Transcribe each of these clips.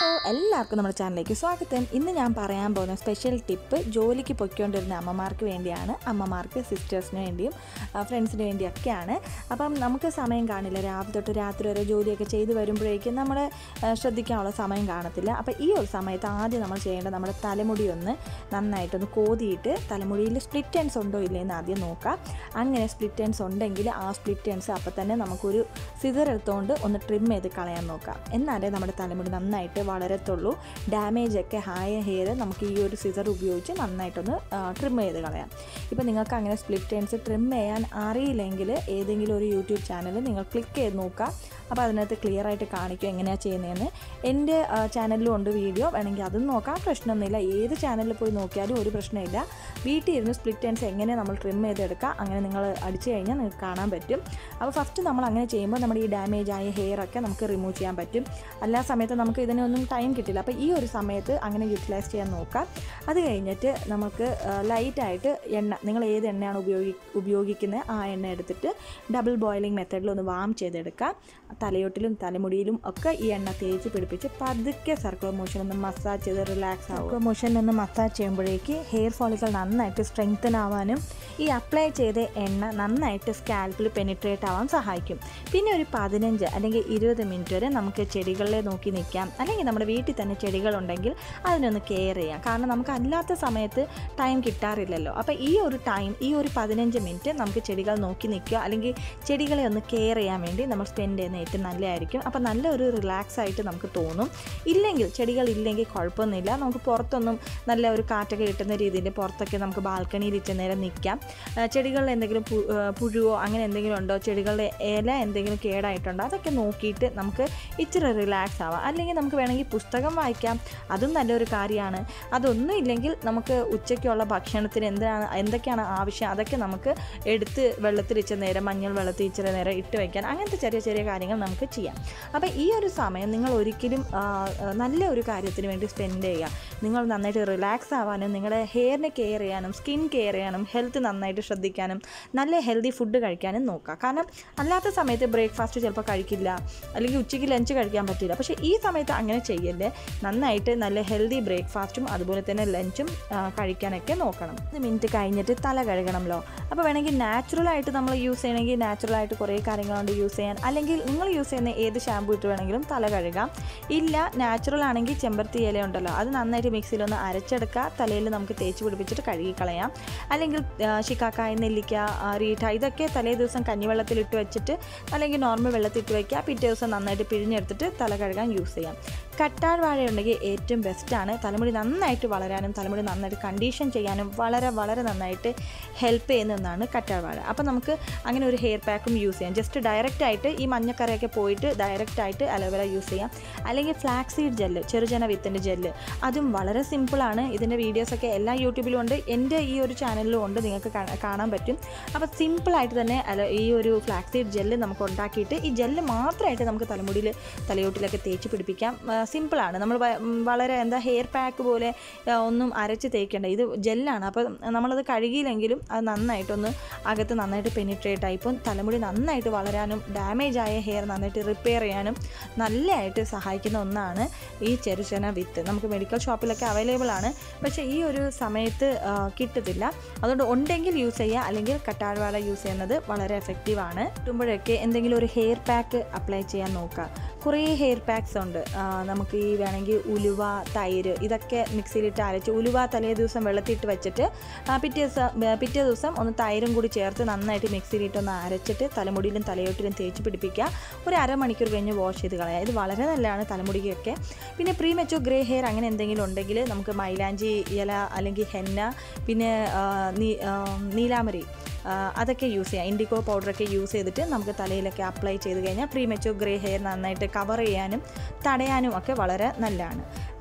hello എല്ലാവർക്കും നമ്മുടെ ചാനലിലേക്ക് സ്വാഗതം ഇന്ന് ഞാൻ പറയാൻ പോകുന്ന സ്പെഷ്യൽ ടിപ്പ് ജോലിക്ക് പൊയ്ക്കൊണ്ടിരുന്ന അമ്മമാർക്ക് വേണ്ടിയാണ് അമ്മമാർക്ക് സിസ്റ്റേഴ്സിന് വേണ്ടിയും ആ, ഫ്രണ്ട്സിന് വേണ്ടിയൊക്കെയാണ് അപ്പം നമുക്ക് സമയം കാണില്ല രാവിലെ തൊട്ട് രാത്രി വരെ ജോലിയൊക്കെ ചെയ്ത് വരുമ്പോഴേക്കും നമ്മൾ ശ്രദ്ധിക്കാനുള്ള സമയം കാണത്തില്ല അപ്പോൾ ഈ ഒരു സമയത്ത് ആദ്യം നമ്മൾ ചെയ്യേണ്ടത് നമ്മുടെ തലമുടി ഒന്ന് നന്നായിട്ടൊന്ന് കോതിയിട്ട് തലമുടിയിൽ സ്പ്ലിറ്റ് എൻഡ്സ് ഉണ്ടോ ഇല്ലേ എന്ന് ആദ്യം നോക്കാം അങ്ങനെ സ്പ്ലിറ്റ് എൻഡ്സ് ഉണ്ടെങ്കിൽ ആ സ്പ്ലിറ്റ് എൻഡ്സ് അപ്പോൾ തന്നെ നമുക്കൊരു സിസർ എടുത്തുകൊണ്ട് ഒന്ന് ട്രിം ചെയ്ത് കളയാൻ നോക്കാം എന്നാലേ നമ്മുടെ തലമുടി നന്നായിട്ട് വളരത്തുള്ളൂ ഡാമേജ് ഒക്കെ ആയ ഹെയർ നമുക്ക് ഈ ഒരു സിസർ ഉപയോഗിച്ച് നന്നായിട്ടൊന്ന് ട്രിം ചെയ്ത് കളയാം ഇപ്പോൾ നിങ്ങൾക്ക് അങ്ങനെ സ്പ്ലിറ്റ് എൻഡ്സ് ട്രിം ചെയ്യാൻ അറിയില്ലെങ്കിൽ ഏതെങ്കിലും ഒരു യൂട്യൂബ് ചാനൽ നിങ്ങൾ ക്ലിക്ക് ചെയ്ത് നോക്കുക അപ്പോൾ അതിനകത്ത് ക്ലിയർ ആയിട്ട് കാണിക്കും എങ്ങനെയാണ് ചെയ്യുന്നതെന്ന് എൻ്റെ ചാനലിലും ഉണ്ട് വീഡിയോ വേണമെങ്കിൽ അതും നോക്കാം പ്രശ്നമൊന്നുമില്ല ഏത് ചാനലിൽ പോയി നോക്കിയാലും ഒരു പ്രശ്നമില്ല വീട്ടിൽ ഇരുന്ന് സ്പ്ലിറ്റ് എൻഡ്സ് എങ്ങനെ നമ്മൾ ട്രിം ചെയ്തെടുക്കുക അങ്ങനെ നിങ്ങൾ അടിച്ചു കഴിഞ്ഞാൽ നിങ്ങൾക്ക് കാണാൻ പറ്റും അപ്പോൾ ഫസ്റ്റ് നമ്മൾ അങ്ങനെ ചെയ്യുമ്പോൾ നമ്മുടെ ഈ ഡാമേജ് ആയ ഹെയർ ഒക്കെ നമുക്ക് റിമൂവ് ചെയ്യാൻ പറ്റും എല്ലാ സമയത്തും നമുക്ക് ഇതിനൊന്നും ടൈം കിട്ടില്ല അപ്പോൾ ഈ ഒരു സമയത്ത് അങ്ങനെ യൂട്ടിലൈസ് ചെയ്യാൻ നോക്കാം അത് കഴിഞ്ഞിട്ട് നമുക്ക് ലൈറ്റായിട്ട് എണ്ണ നിങ്ങൾ ഏത് എണ്ണയാണ് ഉപയോഗി ഉപയോഗിക്കുന്നത് ആ എണ്ണ എടുത്തിട്ട് ഡബിൾ ബോയിലിംഗ് മെത്തേഡിൽ ഒന്ന് വാം ചെയ്തെടുക്കുക തലയോട്ടിലും തലമുടിയിലും ഒക്കെ ഈ എണ്ണ തേച്ച് പിടിപ്പിച്ച് പതുക്കെ സർക്കുലർ മോഷൻ ഒന്ന് മസാജ് ചെയ്ത് റിലാക്സ് ആവും സർക്കുലർ മോഷൻ ഒന്ന് മസാജ് ചെയ്യുമ്പോഴേക്ക് ഹെയർ ഫോളിക്കൽ നന്നായിട്ട് സ്ട്രെങ്തൻ ആവാനും ഈ അപ്ലൈ ചെയ്ത എണ്ണ നന്നായിട്ട് സ്കാൽപ്പിൽ പെനിട്രേറ്റ് ആവാൻ സഹായിക്കും പിന്നെ ഒരു പതിനഞ്ച് അല്ലെങ്കിൽ ഇരുപത് മിനിറ്റ് വരെ നമുക്ക് ചെടികളെ നോക്കി നിൽക്കാം അല്ലെങ്കിൽ നമ്മുടെ വീട്ടിൽ തന്നെ ചെടികളുണ്ടെങ്കിൽ അതിനൊന്ന് കെയർ ചെയ്യാം കാരണം നമുക്ക് അല്ലാത്ത സമയത്ത് ടൈം കിട്ടാറില്ലല്ലോ അപ്പോൾ ഈ ഒരു ടൈം ഈ ഒരു പതിനഞ്ച് മിനിറ്റ് നമുക്ക് ചെടികൾ നോക്കി നിൽക്കുക അല്ലെങ്കിൽ ചെടികളെ ഒന്ന് കെയർ ചെയ്യാൻ വേണ്ടി നമ്മൾ സ്പെൻഡ് ചെയ്യുന്ന ഏറ്റവും നല്ലതായിരിക്കും അപ്പോൾ നല്ലൊരു റിലാക്സ് ആയിട്ട് നമുക്ക് തോന്നും ഇല്ലെങ്കിൽ ചെടികൾ ഇല്ലെങ്കിൽ കുഴപ്പമൊന്നുമില്ല നമുക്ക് പുറത്തൊന്നും നല്ല ഒരു കാറ്റൊക്കെ കിട്ടുന്ന രീതിയിൽ പുറത്തൊക്കെ നമുക്ക് ബാൽക്കണിയിൽ ഇച്ച നേരം നിൽക്കാം ആ, ചെടികളിൽ എന്തെങ്കിലും പു- ആ, പുഴുവോ അങ്ങനെ എന്തെങ്കിലും ഉണ്ടോ ചെടികളുടെ ഇല എന്തെങ്കിലും കേടായിട്ടുണ്ടോ അതൊക്കെ നോക്കിയിട്ട് നമുക്ക് ഇച്ചിരി റിലാക്സ് ആവാം അല്ലെങ്കിൽ നമുക്ക് വേണമെങ്കിൽ പുസ്തകം വായിക്കാം അതും നല്ലൊരു കാര്യമാണ് അതൊന്നും ഇല്ലെങ്കിൽ നമുക്ക് ഉച്ചയ്ക്കുള്ള ഭക്ഷണത്തിന് എന്താണ് എന്തൊക്കെയാണ് ആവശ്യം അതൊക്കെ നമുക്ക് എടുത്ത് വെള്ളത്തിൽ ഇച്ച നേരം മഞ്ഞൾ വെള്ളത്തിൽ ഇച്ചിരി നേരം ഇട്ട് വയ്ക്കാൻ അങ്ങനത്തെ ചെറിയ ചെറിയ കാര്യങ്ങൾ നമുക്ക് ചെയ്യാം അപ്പോൾ ഈ ഒരു സമയം നിങ്ങൾ ഒരിക്കലും ആ, ആ, നല്ല ഒരു കാര്യത്തിന് വേണ്ടി സ്പെൻഡ് ചെയ്യുക നിങ്ങൾ നന്നായിട്ട് റിലാക്സ് ആവാനും നിങ്ങളുടെ ഹെയറിനെ കെയർ ചെയ്യാനും സ്കിൻ കെയർ ചെയ്യാനും ഹെൽത്ത് നന്നായിട്ട് ശ്രദ്ധിക്കാനും നല്ല ഹെൽത്തി ഫുഡ് കഴിക്കാനും നോക്കുക കാരണം അല്ലാത്ത സമയത്ത് ബ്രേക്ക്ഫാസ്റ്റ് ചിലപ്പോൾ കഴിക്കില്ല അല്ലെങ്കിൽ ഉച്ചയ്ക്ക് ലഞ്ച് കഴിക്കാൻ പറ്റില്ല പക്ഷേ ഈ സമയത്ത് അങ്ങനെ ചെയ്യല്ലേ നന്നായിട്ട് നല്ല ഹെൽത്തി ബ്രേക്ക്ഫാസ്റ്റും അതുപോലെ തന്നെ ലഞ്ചും കഴിക്കാനൊക്കെ നോക്കണം ഇത് മിനിറ്റ് കഴിഞ്ഞിട്ട് തല കഴുകണമല്ലോ അപ്പോൾ വേണമെങ്കിൽ നാച്ചുറലായിട്ട് നമ്മൾ യൂസ് ചെയ്യണമെങ്കിൽ നാച്ചുറലായിട്ട് കുറേ കാര്യങ്ങളുണ്ട് യൂസ് ചെയ്യാൻ അല്ലെങ്കിൽ നിങ്ങൾ യൂസ് ചെയ്യുന്ന ഏത് ഷാമ്പു ഇട്ട് വേണമെങ്കിലും തല കഴുകാം ഇല്ല നാച്ചുറൽ ആണെങ്കിൽ ചെമ്പരത്തി ഇല ഉണ്ടല്ലോ അത് നന്നായിട്ട് മിക്സിയിലൊന്ന് അരച്ചെടുക്കുക തലയിൽ നമുക്ക് തേച്ച് പിടിപ്പിച്ചിട്ട് കഴുകിക്കളയാം അല്ലെങ്കിൽ ആ, ശിക്കാക്കായ നെല്ലിക്ക ആ, റീഠ ഇതൊക്കെ തലേ ദിവസം കഞ്ഞിവെള്ളത്തിൽ ഇട്ട് വെച്ചിട്ട് അല്ലെങ്കിൽ നോർമൽ വെള്ളത്തിൽ ഇട്ട് വയ്ക്കുക പിറ്റേ ദിവസം നന്നായിട്ട് പിഴിഞ്ഞെടുത്തിട്ട് തല കഴുകാൻ യൂസ് ചെയ്യാം കട്ടാൻ വാഴ ഉണ്ടെങ്കിൽ ഏറ്റവും ബെസ്റ്റാണ് തലമുടി നന്നായിട്ട് വളരാനും തലമുടി നന്നായിട്ട് കണ്ടീഷൻ ചെയ്യാനും വളരെ വളരെ നന്നായിട്ട് ഹെൽപ്പ് ചെയ്യുന്ന ഒന്നാണ് കറ്റാർ വാഴ അപ്പോൾ നമുക്ക് അങ്ങനെ ഒരു ഹെയർ പാക്കും യൂസ് ചെയ്യാം ജസ്റ്റ് ഡയറക്റ്റ് ആയിട്ട് ഈ മഞ്ഞക്കറയൊക്കെ പോയിട്ട് ഡയറക്റ്റ് ആയിട്ട് അലോവേര യൂസ് ചെയ്യാം അല്ലെങ്കിൽ ഫ്ലാക്സ് സീഡ് ജെല്ല് ചെറുജന വിത്തിൻ്റെ ജെല്ല് അതും വളരെ സിമ്പിളാണ് ഇതിൻ്റെ വീഡിയോസൊക്കെ എല്ലാ യൂട്യൂബിലും ഉണ്ട് എൻ്റെ ഈ ഒരു ചാനലിലും ഉണ്ട് നിങ്ങൾക്ക് കാ- കാണാൻ പറ്റും അപ്പോൾ സിമ്പിളായിട്ട് തന്നെ അല ഈ ഒരു ഫ്ലാക്സ് സീഡ് ജെല്ല് നമുക്ക് ഉണ്ടാക്കിയിട്ട് ഈ ജെല്ല് മാത്രമായിട്ട് നമുക്ക് തലമുടിയിൽ തലയോട്ടിലൊക്കെ തേച്ച് പിടിപ്പിക്കാം ആ, സിമ്പിളാണ് നമ്മൾ വ- ഉം, വളരെ എന്താ ഹെയർ പാക്ക് പോലെ ആ, ഒന്നും അരച്ച് തേക്കേണ്ട ഇത് ജെല്ലാണ് അപ്പോൾ നമ്മളത് കഴുകിയില്ലെങ്കിലും അത് നന്നായിട്ടൊന്ന് അകത്ത് നന്നായിട്ട് പെനിട്രേറ്റ് ആയി ഇപ്പം തലമുടി നന്നായിട്ട് വളരാനും ഡാമേജ് ആയ ഹെയർ നന്നായിട്ട് റിപ്പയർ ചെയ്യാനും നല്ലതായിട്ട് സഹായിക്കുന്ന ഒന്നാണ് ഈ ചെറുചന വിത്ത് നമുക്ക് മെഡിക്കൽ ഷോപ്പിലൊക്കെ അവൈലബിൾ ആണ് പക്ഷേ ഈ ഒരു സമയത്ത് ആ, കിട്ടത്തില്ല അതുകൊണ്ട് ഉണ്ടെങ്കിൽ യൂസ് ചെയ്യുക അല്ലെങ്കിൽ കട്ടാഴ്വാഴ യൂസ് ചെയ്യുന്നത് വളരെ എഫക്റ്റീവാണ് കിട്ടുമ്പോഴൊക്കെ എന്തെങ്കിലും ഒരു ഹെയർ പാക്ക് അപ്ലൈ ചെയ്യാൻ നോക്കുക കുറേ ഹെയർ പാക്സ് ഉണ്ട് ആ, നമുക്ക് ഈ വേണമെങ്കിൽ ഉലുവ തൈര് ഇതൊക്കെ മിക്സിയിലിട്ട് അരച്ച് ഉലുവ തലേ ദിവസം വെള്ളത്തിയിട്ട് വെച്ചിട്ട് ആ, പിറ്റേ ദിവസം ആ, പിറ്റേ ദിവസം ഒന്ന് തൈരും കൂടി ചേർത്ത് നന്നായിട്ട് മിക്സിയിലിട്ട് ഒന്ന് അരച്ചിട്ട് തലമുടിയിലും തലയോട്ടിലും തേച്ച് പിടിപ്പിക്കുക ഒരു അരമണിക്കൂർ കഴിഞ്ഞ് വാഷ് ചെയ്ത് കളയുക ഇത് വളരെ നല്ലതാണ് തലമുടിക്കൊക്കെ പിന്നെ പ്രീ മെച്ചോ ഗ്രേ ഹെയർ അങ്ങനെ എന്തെങ്കിലും ഉണ്ടെങ്കിൽ നമുക്ക് മൈലാഞ്ചി ഇല അല്ലെങ്കിൽ ഹെന്ന പിന്നെ ആ, നീ- ആ, നീലാമരി ആ, അതൊക്കെ യൂസ് ചെയ്യാം ഇൻഡിഗോ പൗഡറൊക്കെ യൂസ് ചെയ്തിട്ട് നമുക്ക് തലയിലൊക്കെ അപ്ലൈ ചെയ്ത് കഴിഞ്ഞാൽ പ്രീ മെച്ചോ ഗ്രേ ഹെയർ നന്നായിട്ട് കവർ ചെയ്യാനും തടയാനും ഒക്കെ വളരെ നല്ലതാണ്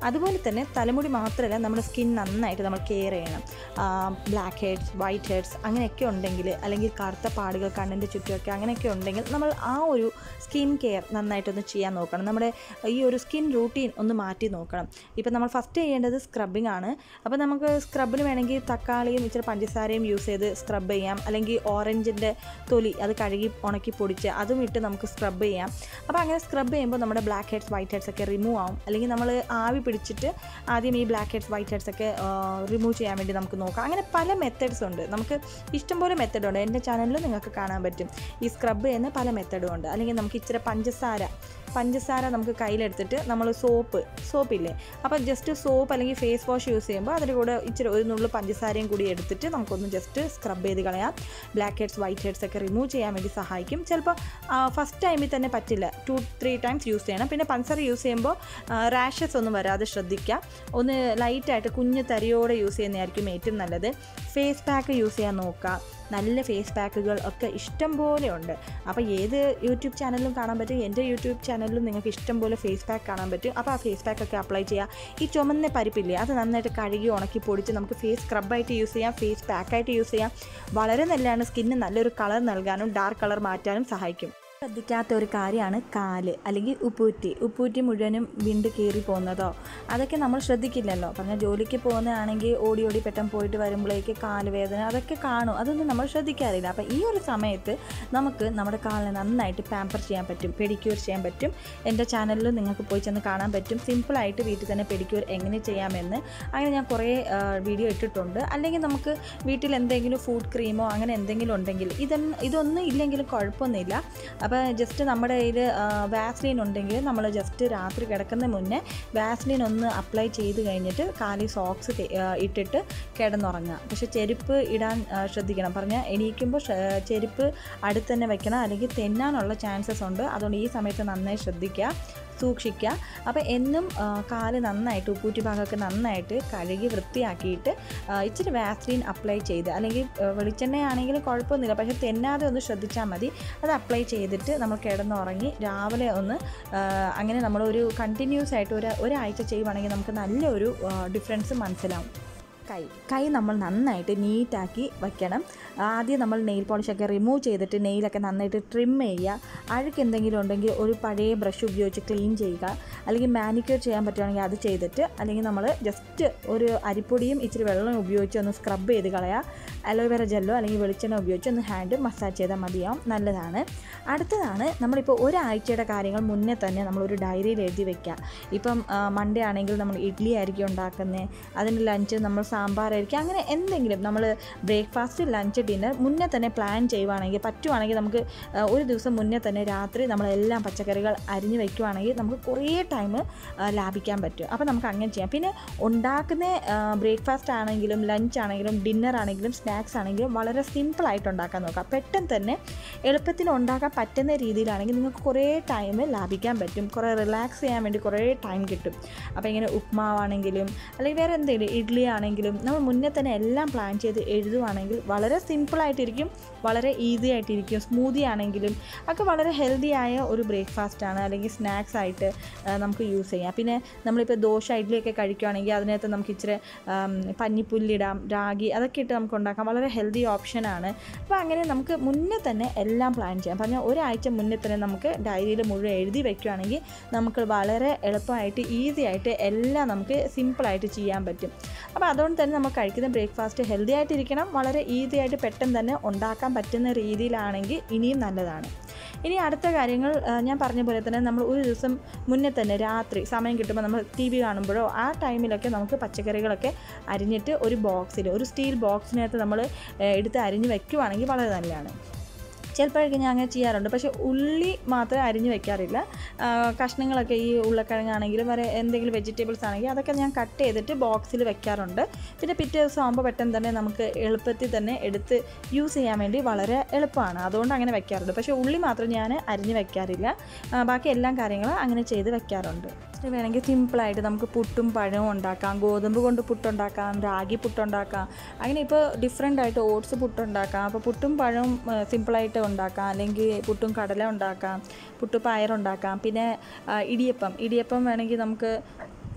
അതുപോലെ തന്നെ തലമുടി മാത്രമല്ല നമ്മുടെ സ്കിൻ നന്നായിട്ട് നമ്മൾ കെയർ ചെയ്യണം ബ്ലാക്ക് ഹെഡ്സ് വൈറ്റ് ഹെഡ്സ് അങ്ങനെയൊക്കെ ഉണ്ടെങ്കിൽ അല്ലെങ്കിൽ കറുത്ത പാടുകൾ കണ്ണിൻ്റെ ചുറ്റുമൊക്കെ അങ്ങനെയൊക്കെ ഉണ്ടെങ്കിൽ നമ്മൾ ആ ഒരു സ്കിൻ കെയർ നന്നായിട്ടൊന്ന് ചെയ്യാൻ നോക്കണം നമ്മുടെ ഈ ഒരു സ്കിൻ റൂട്ടീൻ ഒന്ന് മാറ്റി നോക്കണം ഇപ്പം നമ്മൾ ഫസ്റ്റ് ചെയ്യേണ്ടത് സ്ക്രബിംഗ് ആണ് അപ്പോൾ നമുക്ക് സ്ക്രബിന് വേണമെങ്കിൽ തക്കാളിയും ഇച്ചിരി പഞ്ചസാരയും യൂസ് ചെയ്ത് സ്ക്രബ് ചെയ്യാം അല്ലെങ്കിൽ ഓറഞ്ചിൻ്റെ തൊലി അത് കഴുകി ഉണക്കി പൊടിച്ച് അതും ഇട്ട് നമുക്ക് സ്ക്രബ് ചെയ്യാം അപ്പോൾ അങ്ങനെ സ്ക്രബ് ചെയ്യുമ്പോൾ നമ്മുടെ ബ്ലാക്ക് ഹെഡ്സ് വൈറ്റ് ഹെഡ്സ് ഒക്കെ റിമൂവ് ആവും അല്ലെങ്കിൽ നമ്മൾ ആവി പിടിച്ചിട്ട് ആദ്യം ഈ ബ്ലാക്ക് ഹെഡ്സ് വൈറ്റ് ഹെഡ്സ് ഒക്കെ റിമൂവ് ചെയ്യാൻ വേണ്ടി നമുക്ക് നോക്കാം അങ്ങനെ പല മെത്തേഡ്സ് ഉണ്ട് നമുക്ക് ഇഷ്ടംപോലെ മെത്തേഡ് ഉണ്ട് എൻ്റെ ചാനലിൽ നിങ്ങൾക്ക് കാണാൻ പറ്റും ഈ സ്ക്രബ് ചെയ്യുന്ന പല മെത്തേഡും ഉണ്ട് അല്ലെങ്കിൽ നമുക്ക് ഇച്ചിരി പഞ്ചസാര പഞ്ചസാര നമുക്ക് കയ്യിലെടുത്തിട്ട് നമ്മൾ സോപ്പ് സോപ്പില്ലേ അപ്പോൾ ജസ്റ്റ് സോപ്പ് അല്ലെങ്കിൽ ഫേസ് വാഷ് യൂസ് ചെയ്യുമ്പോൾ അതിൻ്റെ കൂടെ ഇച്ചിരി ഒരു നുള്ളു പഞ്ചസാരയും കൂടി എടുത്തിട്ട് നമുക്കൊന്ന് ജസ്റ്റ് സ്ക്രബ് ചെയ്ത് കളയാം ബ്ലാക്ക് ഹെഡ്സ് വൈറ്റ് ഹെഡ്സ് ഒക്കെ റിമൂവ് ചെയ്യാൻ വേണ്ടി സഹായിക്കും ചിലപ്പോൾ ഫസ്റ്റ് ടൈമിൽ തന്നെ പറ്റില്ല ടു ത്രീ ടൈംസ് യൂസ് ചെയ്യണം പിന്നെ പഞ്ചസാര യൂസ് ചെയ്യുമ്പോൾ റാഷസ് ഒന്നും വരാതെ ശ്രദ്ധിക്കുക ഒന്ന് ലൈറ്റായിട്ട് കുഞ്ഞ് തരിയോടെ യൂസ് ചെയ്യുന്നതായിരിക്കും ഏറ്റവും നല്ലത് ഫേസ് പാക്ക് യൂസ് ചെയ്യാൻ നോക്കുക നല്ല ഫേസ് പാക്കുകൾ ഒക്കെ ഇഷ്ടം പോലെ ഉണ്ട് അപ്പോൾ ഏത് യൂട്യൂബ് ചാനലിലും കാണാൻ പറ്റും എൻ്റെ യൂട്യൂബ് ചാനലിലും നിങ്ങൾക്ക് ഇഷ്ടം പോലെ ഫേസ് പാക്ക് കാണാൻ പറ്റും അപ്പോൾ ആ ഫേസ് പാക്ക് ഒക്കെ അപ്ലൈ ചെയ്യുക ഈ ചുമന്ന പരിപ്പില്ലേ അത് നന്നായിട്ട് കഴുകി ഉണക്കി പൊടിച്ച് നമുക്ക് ഫേസ് സ്ക്രബായിട്ട് യൂസ് ചെയ്യാം ഫേസ് പാക്കായിട്ട് യൂസ് ചെയ്യാം വളരെ നല്ലതാണ് സ്കിന്നിന് നല്ലൊരു കളർ നൽകാനും ഡാർക്ക് കളർ മാറ്റാനും സഹായിക്കും ശ്രദ്ധിക്കാത്ത ഒരു കാര്യമാണ് കാല് അല്ലെങ്കിൽ ഉപ്പൂറ്റി ഉപ്പൂറ്റി മുഴുവനും വിണ്ട് കീറി പോകുന്നതോ അതൊക്കെ നമ്മൾ ശ്രദ്ധിക്കില്ലല്ലോ പറഞ്ഞാൽ ജോലിക്ക് പോകുന്നതാണെങ്കിൽ ഓടി ഓടി പെട്ടെന്ന് പോയിട്ട് വരുമ്പോഴേക്ക് കാല് വേദന അതൊക്കെ കാണും അതൊന്നും നമ്മൾ ശ്രദ്ധിക്കാറില്ല അപ്പോൾ ഈ ഒരു സമയത്ത് നമുക്ക് നമ്മുടെ കാലിനെ നന്നായിട്ട് പാമ്പർ ചെയ്യാൻ പറ്റും പെഡിക്യൂർ ചെയ്യാൻ പറ്റും എൻ്റെ ചാനലിൽ നിങ്ങൾക്ക് പോയി ചെന്ന് കാണാൻ പറ്റും സിമ്പിളായിട്ട് വീട്ടിൽ തന്നെ പെഡിക്യൂർ എങ്ങനെ ചെയ്യാമെന്ന് അങ്ങനെ ഞാൻ കുറേ വീഡിയോ ഇട്ടിട്ടുണ്ട് അല്ലെങ്കിൽ നമുക്ക് വീട്ടിൽ എന്തെങ്കിലും ഫുഡ് ക്രീമോ അങ്ങനെ എന്തെങ്കിലും ഉണ്ടെങ്കിൽ ഇതൊന്നും ഇതൊന്നും ഇല്ലെങ്കിലും കുഴപ്പമൊന്നുമില്ല അപ്പോൾ ജസ്റ്റ് നമ്മുടെ കയ്യിൽ വാസ്ലിൻ ഉണ്ടെങ്കിൽ നമ്മൾ ജസ്റ്റ് രാത്രി കിടക്കുന്ന മുന്നേ വാസ്ലിൻ ഒന്ന് അപ്ലൈ ചെയ്ത് കഴിഞ്ഞിട്ട് കാലി സോക്സ് ഇട്ടിട്ട് കിടന്നുറങ്ങുക പക്ഷേ ചെരുപ്പ് ഇടാൻ ആ, ശ്രദ്ധിക്കണം പറഞ്ഞാൽ എണീക്കുമ്പോൾ ഷ- ചെരുപ്പ് അടുത്ത് തന്നെ വെക്കണം അല്ലെങ്കിൽ തെന്നാനുള്ള ചാൻസസ് ഉണ്ട് അതുകൊണ്ട് ഈ സമയത്ത് നന്നായി ശ്രദ്ധിക്കുക സൂക്ഷിക്കുക അപ്പോൾ എന്നും ആ, കാല് നന്നായിട്ട് ഉപ്പൂറ്റി ഭാഗമൊക്കെ നന്നായിട്ട് കഴുകി വൃത്തിയാക്കിയിട്ട് ആ, ഇച്ചിരി വാസ്ലിൻ അപ്ലൈ ചെയ്ത് അല്ലെങ്കിൽ ആ, വെളിച്ചെണ്ണയാണെങ്കിലും കുഴപ്പമൊന്നുമില്ല പക്ഷേ തെന്നാതെ ഒന്ന് ശ്രദ്ധിച്ചാൽ മതി അത് അപ്ലൈ ചെയ്തിട്ട് നമ്മൾ കിടന്നുറങ്ങി രാവിലെ ഒന്ന് ആ, അങ്ങനെ നമ്മളൊരു കണ്ടിന്യൂസ് ആയിട്ട് ഒരു ഒരാഴ്ച ചെയ്യുവാണെങ്കിൽ നമുക്ക് നല്ലൊരു ഡിഫറൻസ് മനസ്സിലാവും കൈ കൈ നമ്മൾ നന്നായിട്ട് നീറ്റാക്കി വയ്ക്കണം ആദ്യം നമ്മൾ നെയിൽ പോളിഷൊക്കെ റിമൂവ് ചെയ്തിട്ട് നെയിലൊക്കെ നന്നായിട്ട് ട്രിം ചെയ്യുക അഴുക്ക് എന്തെങ്കിലും ഉണ്ടെങ്കിൽ ഒരു പഴയ ബ്രഷ് ഉപയോഗിച്ച് ക്ലീൻ ചെയ്യുക അല്ലെങ്കിൽ മാനിക്യൂർ ചെയ്യാൻ പറ്റുവാണെങ്കിൽ അത് ചെയ്തിട്ട് അല്ലെങ്കിൽ നമ്മൾ ജസ്റ്റ് ഒരു അരിപ്പൊടിയും ഇച്ചിരി വെള്ളം ഉപയോഗിച്ച് ഒന്ന് സ്ക്രബ് ചെയ്ത് കളയുക അലോവേറ ജെല്ലോ അല്ലെങ്കിൽ വെളിച്ചെണ്ണ ഉപയോഗിച്ച് ഒന്ന് ഹാൻഡ് മസാജ് ചെയ്താൽ മതിയാവും നല്ലതാണ് അടുത്തതാണ് നമ്മളിപ്പോൾ ഒരാഴ്ചയുടെ കാര്യങ്ങൾ മുന്നേ തന്നെ നമ്മളൊരു ഡയറിയിൽ എഴുതി വെക്കുക ഇപ്പം മൺഡേ ആണെങ്കിൽ നമ്മൾ ഇഡ്ഡലി ആയിരിക്കും ഉണ്ടാക്കുന്നത് അതിന് ലഞ്ച് നമ്മൾ സാമ്പാറായിരിക്കും അങ്ങനെ എന്തെങ്കിലും നമ്മൾ ബ്രേക്ക്ഫാസ്റ്റ് ലഞ്ച് ഡിന്നർ മുന്നേ തന്നെ പ്ലാൻ ചെയ്യുവാണെങ്കിൽ പറ്റുവാണെങ്കിൽ നമുക്ക് ആ, ഒരു ദിവസം മുന്നേ തന്നെ രാത്രി നമ്മളെല്ലാം പച്ചക്കറികൾ അരിഞ്ഞ് വെക്കുവാണെങ്കിൽ നമുക്ക് കുറേ ടൈം ലാഭിക്കാൻ പറ്റും അപ്പോൾ നമുക്ക് അങ്ങനെ ചെയ്യാം പിന്നെ ഉണ്ടാക്കുന്ന ബ്രേക്ക്ഫാസ്റ്റ് ആണെങ്കിലും ലഞ്ച് ആണെങ്കിലും ഡിന്നർ ആണെങ്കിലും സ്നാക്സ് ആണെങ്കിലും വളരെ സിമ്പിളായിട്ട് ഉണ്ടാക്കാൻ നോക്കാം പെട്ടെന്ന് തന്നെ എളുപ്പത്തിൽ ഉണ്ടാക്കാൻ പറ്റുന്ന രീതിയിലാണെങ്കിൽ നിങ്ങൾക്ക് കുറേ ടൈം ലാഭിക്കാൻ പറ്റും കുറേ റിലാക്സ് ചെയ്യാൻ വേണ്ടി കുറേ ടൈം കിട്ടും അപ്പോൾ ഇങ്ങനെ ഉപ്മാവാണെങ്കിലും അല്ലെങ്കിൽ വേറെ എന്തെങ്കിലും ഇഡ്ഡലി ആണെങ്കിലും നമ്മൾ മുന്നേ തന്നെ എല്ലാം പ്ലാൻ ചെയ്ത് എഴുതുവാണെങ്കിൽ വളരെ സിമ്പിളായിട്ടിരിക്കും വളരെ ഈസി ആയിട്ടിരിക്കും സ്മൂതി ആണെങ്കിലും ഒക്കെ വളരെ ഹെൽത്തി ആയ ഒരു ബ്രേക്ക്ഫാസ്റ്റ് ആണ് അല്ലെങ്കിൽ സ്നാക്സ് ആയിട്ട് ആ, നമുക്ക് യൂസ് ചെയ്യാം പിന്നെ നമ്മളിപ്പോൾ ദോശ ഇഡ്ഡലിയൊക്കെ കഴിക്കുകയാണെങ്കിൽ അതിനകത്ത് നമുക്ക് ഇച്ചിരി ആം, പഞ്ഞിപ്പുല്ലിടാം രാഗി അതൊക്കെ ഇട്ട് നമുക്ക് ഉണ്ടാക്കാം വളരെ ഹെൽത്തി ഓപ്ഷനാണ് അപ്പോൾ അങ്ങനെ നമുക്ക് മുന്നേ തന്നെ എല്ലാം പ്ലാൻ ചെയ്യാം പറഞ്ഞാൽ ഒരാഴ്ച മുന്നേ തന്നെ നമുക്ക് ഡയറിയിൽ മുഴുവൻ എഴുതി വെക്കുകയാണെങ്കിൽ നമുക്ക് വളരെ എളുപ്പമായിട്ട് ഈസി ആയിട്ട് എല്ലാം നമുക്ക് സിമ്പിളായിട്ട് ചെയ്യാൻ പറ്റും അപ്പോൾ അതുകൊണ്ട് തന്നെ നമ്മൾ കഴിക്കുന്ന ബ്രേക്ക്ഫാസ്റ്റ് ഹെൽത്തി ആയിട്ടിരിക്കണം വളരെ ഈസി ആയിട്ട് പെട്ടെന്ന് തന്നെ ഉണ്ടാക്കാൻ പറ്റുന്ന രീതിയിലാണെങ്കിൽ ഇനിയും നല്ലതാണ് ഇനി അടുത്ത കാര്യങ്ങൾ ആ, ഞാൻ പറഞ്ഞ പോലെ തന്നെ നമ്മൾ ഒരു ദിവസം മുന്നേ തന്നെ രാത്രി സമയം കിട്ടുമ്പോൾ നമ്മൾ ടി വി കാണുമ്പോഴോ ആ ടൈമിലൊക്കെ നമുക്ക് പച്ചക്കറികളൊക്കെ അരിഞ്ഞിട്ട് ഒരു ബോക്സിൽ ഒരു സ്റ്റീൽ ബോക്സിനകത്ത് നമ്മൾ എടുത്ത് അരിഞ്ഞ് വെക്കുവാണെങ്കിൽ വളരെ നല്ലതാണ് ചിലപ്പോഴൊക്കെ ഞാൻ അങ്ങനെ ചെയ്യാറുണ്ട് പക്ഷേ ഉള്ളി മാത്രമേ അരിഞ്ഞ് വെക്കാറില്ല ആ, കഷ്ണങ്ങളൊക്കെ ഈ ഉരുളക്കിഴങ്ങാണെങ്കിലും വേറെ എന്തെങ്കിലും വെജിറ്റബിൾസ് ആണെങ്കിൽ അതൊക്കെ ഞാൻ കട്ട് ചെയ്തിട്ട് ബോക്സിൽ വെക്കാറുണ്ട് പിന്നെ പിറ്റേ ദിവസം ആകുമ്പോൾ പെട്ടെന്ന് തന്നെ നമുക്ക് എളുപ്പത്തിൽ തന്നെ എടുത്ത് യൂസ് ചെയ്യാൻ വേണ്ടി വളരെ എളുപ്പമാണ് അതുകൊണ്ട് അങ്ങനെ വെക്കാറുണ്ട് പക്ഷേ ഉള്ളി മാത്രം ഞാൻ അരിഞ്ഞ് വെക്കാറില്ല ആ, ബാക്കി എല്ലാ കാര്യങ്ങളും അങ്ങനെ ചെയ്ത് വെക്കാറുണ്ട് ഇത് വേണമെങ്കിൽ സിമ്പിളായിട്ട് നമുക്ക് പുട്ടും പഴവും ഉണ്ടാക്കാം ഗോതമ്പ് കൊണ്ട് പുട്ടുണ്ടാക്കാം രാഗി പുട്ടുണ്ടാക്കാം അങ്ങനെ ഇപ്പോൾ ഡിഫറെൻ്റ് ആയിട്ട് ഓട്സ് പുട്ടുണ്ടാക്കാം അപ്പോൾ പുട്ടും പഴവും ആ, സിമ്പിളായിട്ട് ഉണ്ടാക്കാം അല്ലെങ്കിൽ പുട്ടും കടല ഉണ്ടാക്കാം പുട്ടു പയറുണ്ടാക്കാം പിന്നെ ആ, ഇടിയപ്പം ഇടിയപ്പം വേണമെങ്കിൽ നമുക്ക്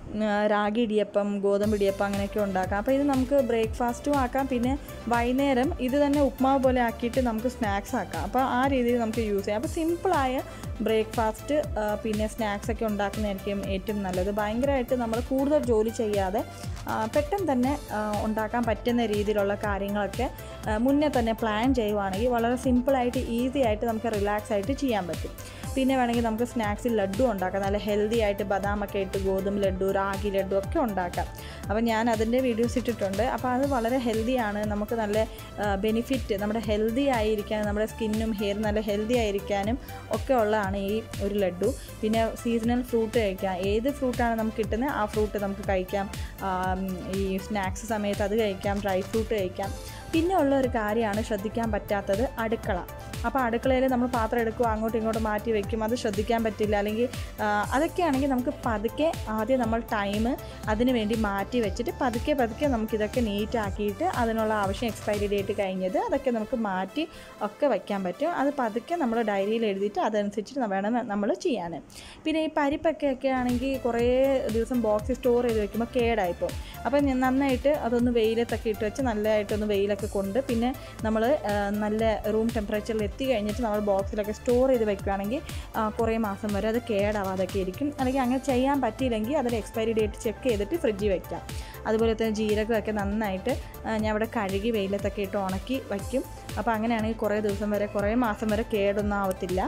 ഉം, രാഗി ഇടിയപ്പം ഗോതമ്പ് ഇടിയപ്പം അങ്ങനെയൊക്കെ ഉണ്ടാക്കാം അപ്പോൾ ഇത് നമുക്ക് ബ്രേക്ക്ഫാസ്റ്റും ആക്കാം പിന്നെ വൈകുന്നേരം ഇത് തന്നെ ഉപ്മാവ് പോലെ ആക്കിയിട്ട് നമുക്ക് സ്നാക്സ് ആക്കാം അപ്പോൾ ആ രീതിയിൽ നമുക്ക് യൂസ് ചെയ്യാം അപ്പോൾ സിമ്പിളായ ബ്രേക്ക്ഫാസ്റ്റ് പിന്നെ സ്നാക്സ് ഒക്കെ ഉണ്ടാക്കുന്നതായിരിക്കും ഏറ്റവും നല്ലത് ഭയങ്കരമായിട്ട് നമ്മൾ കൂടുതൽ ജോലി ചെയ്യാതെ ആ, പെട്ടെന്ന് തന്നെ ആ, ഉണ്ടാക്കാൻ പറ്റുന്ന രീതിയിലുള്ള കാര്യങ്ങളൊക്കെ ആ, മുന്നേ തന്നെ പ്ലാൻ ചെയ്യുവാണെങ്കിൽ വളരെ സിമ്പിളായിട്ട് ഈസി ആയിട്ട് നമുക്ക് റിലാക്സ് ആയിട്ട് ചെയ്യാൻ പറ്റും പിന്നെ വേണമെങ്കിൽ നമുക്ക് സ്നാക്സിൽ ലഡ്ഡു ഉണ്ടാക്കാം നല്ല ഹെൽത്തി ആയിട്ട് ബദാമൊക്കെ ഇട്ട് ഗോതമ്പ് ലഡ്ഡു റാഗി ലഡ്ഡു ഒക്കെ ഉണ്ടാക്കാം അപ്പോൾ ഞാൻ അതിൻ്റെ വീഡിയോസ് ഇട്ടിട്ടുണ്ട് അപ്പോൾ അത് വളരെ ഹെൽത്തിയാണ് നമുക്ക് നല്ല ബെനിഫിറ്റ് നമ്മുടെ ഹെൽത്തി ആയിരിക്കാനും നമ്മുടെ സ്കിന്നും ഹെയറും നല്ല ഹെൽത്തി ആയിരിക്കാനും ഒക്കെ ഉള്ളതാണ് ഈ ഒരു ലഡ്ഡു പിന്നെ സീസണൽ ഫ്രൂട്ട് കഴിക്കാം ഏത് ഫ്രൂട്ടാണ് നമുക്ക് കിട്ടുന്നത് ആ ഫ്രൂട്ട് നമുക്ക് കഴിക്കാം ആം, ഈ സ്നാക്സ് സമയത്ത് അത് കഴിക്കാം ഡ്രൈ ഫ്രൂട്ട് കഴിക്കാം പിന്നെ ഉള്ള ഒരു കാര്യമാണ് ശ്രദ്ധിക്കാൻ പറ്റാത്തത് അടുക്കള അപ്പോൾ അടുക്കളയിൽ നമ്മൾ പാത്രം എടുക്കുക അങ്ങോട്ടും ഇങ്ങോട്ടും മാറ്റി വെക്കും അത് ശ്രദ്ധിക്കാൻ പറ്റില്ല അല്ലെങ്കിൽ ആ, അതൊക്കെയാണെങ്കിൽ നമുക്ക് പതുക്കെ ആദ്യം നമ്മൾ ടൈം അതിന് വേണ്ടി മാറ്റി വെച്ചിട്ട് പതുക്കെ പതുക്കെ നമുക്കിതൊക്കെ നീറ്റ് ആക്കിയിട്ട് അതിനുള്ള ആവശ്യം എക്സ്പയറി ഡേറ്റ് കഴിഞ്ഞത് അതൊക്കെ നമുക്ക് മാറ്റി ഒക്കെ വയ്ക്കാൻ പറ്റും അത് പതുക്കെ നമ്മൾ ഡയറിയിൽ എഴുതിയിട്ട് അതനുസരിച്ച് വേണം നമ്മൾ ചെയ്യാൻ പിന്നെ ഈ പരിപ്പൊക്കെ ഒക്കെ ആണെങ്കിൽ കുറേ ദിവസം ബോക്സിൽ സ്റ്റോർ ചെയ്ത് വെക്കുമ്പോൾ കേടായിപ്പോൾ അപ്പോൾ ഞാൻ നന്നായിട്ട് അതൊന്ന് വെയിലത്തൊക്കെ ഇട്ട് വെച്ച് നല്ലതായിട്ടൊന്ന് വെയിലൊക്കെ കൊണ്ട് പിന്നെ നമ്മൾ നല്ല റൂം ടെമ്പറേച്ചറിൽ എത്തി കഴിഞ്ഞിട്ട് നമ്മൾ ബോക്സിലൊക്കെ സ്റ്റോർ ചെയ്ത് വെക്കുകയാണെങ്കിൽ ആ, കുറേ മാസം വരെ അത് കേടാവാതൊക്കെ ഇരിക്കും അല്ലെങ്കിൽ അങ്ങനെ ചെയ്യാൻ പറ്റിയില്ലെങ്കിൽ അതിൻ്റെ എക്സ്പയറി ഡേറ്റ് ചെക്ക് ചെയ്തിട്ട് ഫ്രിഡ്ജിൽ വെക്കാം അതുപോലെ തന്നെ ജീരകമൊക്കെ നന്നായിട്ട് ആ, ഞാൻ ഇവിടെ കഴുകി വെയിലത്തൊക്കെ ഇട്ട് ഉണക്കി വയ്ക്കും അപ്പോൾ അങ്ങനെയാണെങ്കിൽ കുറേ ദിവസം വരെ കുറേ മാസം വരെ കേടൊന്നും ആവത്തില്ല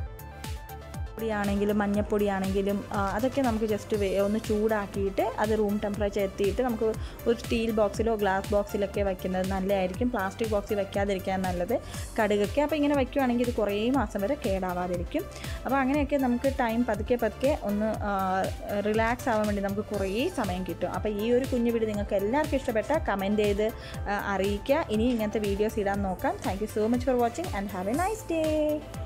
പൊടിയാണെങ്കിലും മഞ്ഞപ്പൊടിയാണെങ്കിലും ആ, അതൊക്കെ നമുക്ക് ജസ്റ്റ് ഒന്ന് ചൂടാക്കിയിട്ട് അത് റൂം ടെമ്പറേച്ചർ എത്തിയിട്ട് നമുക്ക് ഒരു സ്റ്റീൽ ബോക്സിലോ ഗ്ലാസ് ബോക്സിലൊക്കെ വയ്ക്കുന്നത് നല്ലതായിരിക്കും പ്ലാസ്റ്റിക് ബോക്സിൽ വയ്ക്കാതിരിക്കാൻ നല്ലത് കടുകൊക്കെ അപ്പോൾ ഇങ്ങനെ വയ്ക്കുവാണെങ്കിൽ ഇത് കുറേ മാസം വരെ കേടാവാതിരിക്കും അപ്പോൾ അങ്ങനെയൊക്കെ നമുക്ക് ടൈം പതുക്കെ പതുക്കെ ഒന്ന് റിലാക്സ് ആവാൻ വേണ്ടി നമുക്ക് കുറേ സമയം കിട്ടും അപ്പോൾ ഈ ഒരു കുഞ്ഞു വീഡിയോ നിങ്ങൾക്ക് എല്ലാവർക്കും ഇഷ്ടപ്പെട്ട കമൻറ്റ് ചെയ്ത് ആ, അറിയിക്കുക ഇനി ഇങ്ങനത്തെ വീഡിയോസ് ഇടാൻ നോക്കാം thank you so much for watching and have a nice day